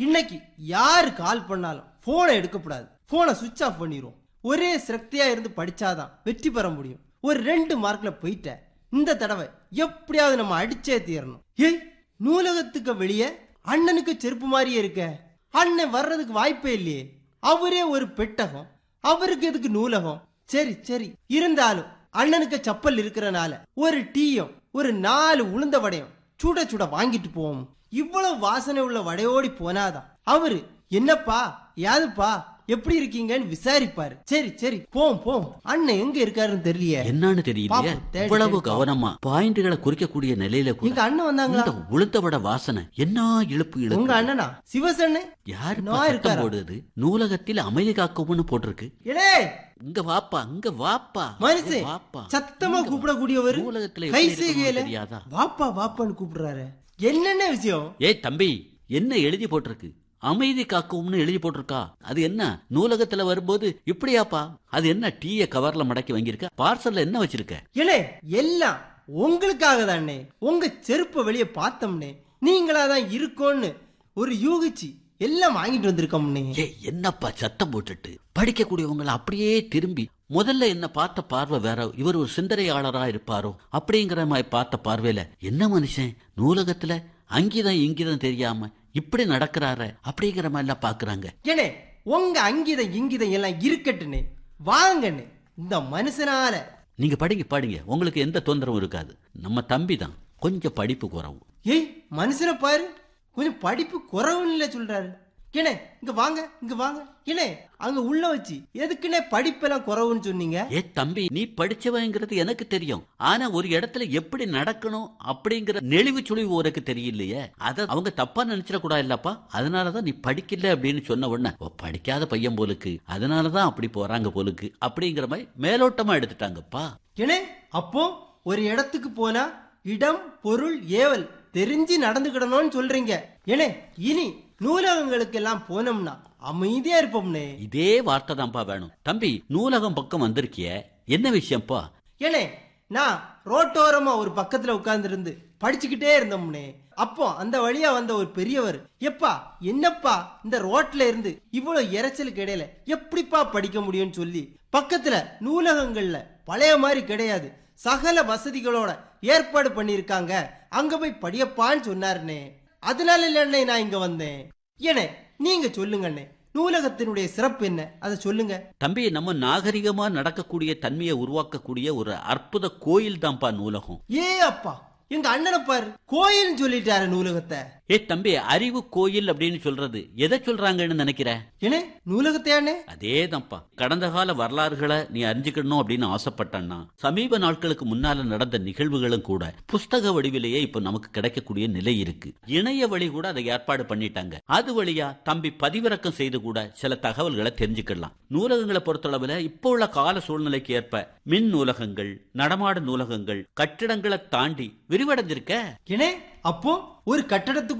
இன்னைக்கு யாரு கால் பண்ணாலும் போனை எடுக்கக்கூடாது போனை சுவிட்ச் ஆஃப் பண்ணிடுவோம் ஒரே சக்தியா இருந்து படிச்சாதான் வெற்றி பெற முடியும் ஒரு ரெண்டு மார்க்ல போயிட்ட இந்த தடவை எப்படியாவது நம்ம அடிச்சே தீரணும் ஏய் நூலகத்துக்கு வெளியே அண்ணனுக்கு செருப்பு மாதிரியே இருக்க அண்ணன் வர்றதுக்கு வாய்ப்பே இல்லையே அவரே ஒரு பெட்டகம் அவருக்கு எதுக்கு நூலகம் சரி சரி இருந்தாலும் அண்ணனுக்கு சப்பல் இருக்கிறனால ஒரு டீயும் ஒரு நாலு உளுந்த வடையும் சுட சுட வாங்கிட்டு போவோம் இவ்வளவு வாசனை உள்ள வடையோடி போனாதான் அவரு என்னப்பா யாருப்பா எப்படி இருக்கீங்கன்னு விசாரிப்பாரு சரி சரி போம் போம் அண்ணன் எங்க இருக்காருன்னு தெரியலையே என்னன்னு தெரியலையே பாப்போம், தேடி இவ்வளவு தேடி கவனமா பாயிண்ட்களை குறிக்கக்கூடிய நிலையில எங்க கூட அண்ணன் வந்தாங்களா இந்த உளுத்தவட வாசனை என்ன இழுப்பு உங்க இழுப்பு அண்ணனா சிவசண்ணே யாரு நான் சத்தம் இருக்காரா? போடுது நூலகத்தில் அமைதி காக்கவும்னு போட்டிருக்கு இலே இங்க வாப்பா இங்க வாப்பா மனுஷே இங்க வாப்பா சத்தமா இங்க வா. கூப்பிடக்கூடியவர் நூலகத்துல கை எப்படி இருக்கணும்னு செய்கையில தெரியாதா வாப்பா வாப்பான்னு கூப்பிடுறாரு என்னென்ன விஷயம் ஏய் தம்பி என்ன எழுதி போட்டிருக்கு அமைதி காக்கும்னு எழுதி போட்டிருக்கா அது என்ன நூலகத்துல வரும்போது இப்படியாப்பா அது என்ன டீய கவர்ல மடக்கி வாங்கியிருக்க பார்சல்ல என்ன வச்சிருக்க இலே எல்லாம் உங்களுக்காக தானே உங்க செருப்பை வெளியே பார்த்தோம்னே நீங்களா தான் இருக்கோன்னு ஒரு யூகிச்சு எல்லாம் வாங்கிட்டு வந்திருக்கோம்னே ஏய் என்னப்பா சத்தம் போட்டுட்டு படிக்கக்கூடியவங்களை அப்படியே திரும்பி முதல்ல என்ன பார்த்த பார்வை வேற இவர் ஒரு சிந்தனையாளரா இருப்பாரோ அப்படிங்கிற மாதிரி பார்த்த பார்வையில என்ன மனுஷன் நூலகத்துல அங்கிதம் இங்கிதம் தெரியாம இப்படி நடக்கிறாரு அப்படிங்கிற மாதிரி எல்லாம் பாக்குறாங்க ஏனே உங்க அங்கிதம் இங்கிதம் எல்லாம் இருக்கட்டுனே வாங்கண்ணே இந்த மனுஷனால நீங்க படிங்க படிங்க உங்களுக்கு எந்த தொந்தரவும் இருக்காது நம்ம தம்பி தான் கொஞ்சம் படிப்பு குறவு ஏய் மனுஷனை பாரு கொஞ்சம் படிப்பு குறவுன்னு இல்ல சொல்றாரு ஏனே இங்க வாங்க இங்க வாங்க ஏனே அங்க உள்ள வச்சு எதுக்குன்னே படிப்பெல்லாம் குறவுன்னு சொன்னீங்க ஏ தம்பி நீ படிச்சவங்கிறது எனக்கு தெரியும் ஆனா ஒரு இடத்துல எப்படி நடக்கணும் அப்படிங்கிற நெளிவு சுழிவு உனக்கு தெரியலையே அத அவங்க தப்பா நினைச்சிட கூடாது இல்லப்பா அதனாலதான் நீ படிக்கல அப்படின்னு சொன்ன உடனே "ஓ, படிக்காத பையன் போலுக்கு அதனாலதான் அப்படி போறாங்க போலுக்கு அப்படிங்கிற மாதிரி மேலோட்டமா எடுத்துட்டாங்கப்பா ஏனே அப்போ ஒரு இடத்துக்கு போனா இடம் பொருள் ஏவல் தெரிஞ்சு நடந்துக்கிடணும்னு சொல்றீங்க ஏனே இனி நூலகங்களுக்கு எல்லாம் போனோம்னா அமைதியா இருப்போம்னே இதே வார்த்தை தான்ப்பா வேணும் தம்பி நூலகம் பக்கம் வந்திருக்கிய என்ன விஷயம்ப்பா ஏனே நான் ரோட்டோரமா ஒரு பக்கத்துல உட்கார்ந்திருந்து படிச்சுக்கிட்டே இருந்தோம்னே அப்போ அந்த வழியா வந்த ஒரு பெரியவர் எப்பா என்னப்பா இந்த ரோட்ல இருந்து இவ்வளவு இரைச்சலுக்கு இடையில எப்படிப்பா படிக்க முடியும்னு சொல்லி பக்கத்துல நூலகங்கள்ல பழைய மாதிரி கிடையாது சகல வசதிகளோட ஏற்பாடு பண்ணியிருக்காங்க அங்க போய் படியப்பான்னு சொன்னாருனே அதனால இல்லண்ணே நான் இங்க வந்தேன் ஏனே நீங்க சொல்லுங்கண்ணே நூலகத்தினுடைய சிறப்பு என்ன அதை சொல்லுங்க தம்பி நம்ம நாகரிகமா நடக்கக்கூடிய தன்மையை உருவாக்கக்கூடிய ஒரு அற்புத கோயில் தான்ப்பா நூலகம் ஏ அப்பா எங்க அண்ணனை பாரு கோயில்னு சொல்லிட்டாரு நூலகத்தை ஏ தம்பி அறிவு கோயில் அப்படின்னு சொல்றது எதை சொல்றாங்கன்னு நினைக்கிற ஏனே நூலகத்தையானே அதேதான்ப்பா கடந்த கால வரலாறுகளை நீ அறிஞ்சுக்கணும் அப்படின்னு ஆசைப்பட்டன்னா சமீப நாட்களுக்கு முன்னால நடந்த நிகழ்வுகளும் கூட புஸ்தக வடிவிலேயே இப்ப நமக்கு கிடைக்கக்கூடிய நிலை இருக்கு இணைய வழி கூட அதை ஏற்பாடு பண்ணிட்டாங்க அது வழியா தம்பி பதிவிறக்கம் செய்து கூட சில தகவல்களை தெரிஞ்சுக்கலாம் நூலகங்களை பொறுத்தளவுல இப்போ உள்ள கால சூழ்நிலைக்கு ஏற்ப மின் நூலகங்கள் நடமாடும் நூலகங்கள் கட்டிடங்களை தாண்டி விரிவடைஞ்சிருக்க ஏனே அப்போ ஒரு கட்டடத்துக்கு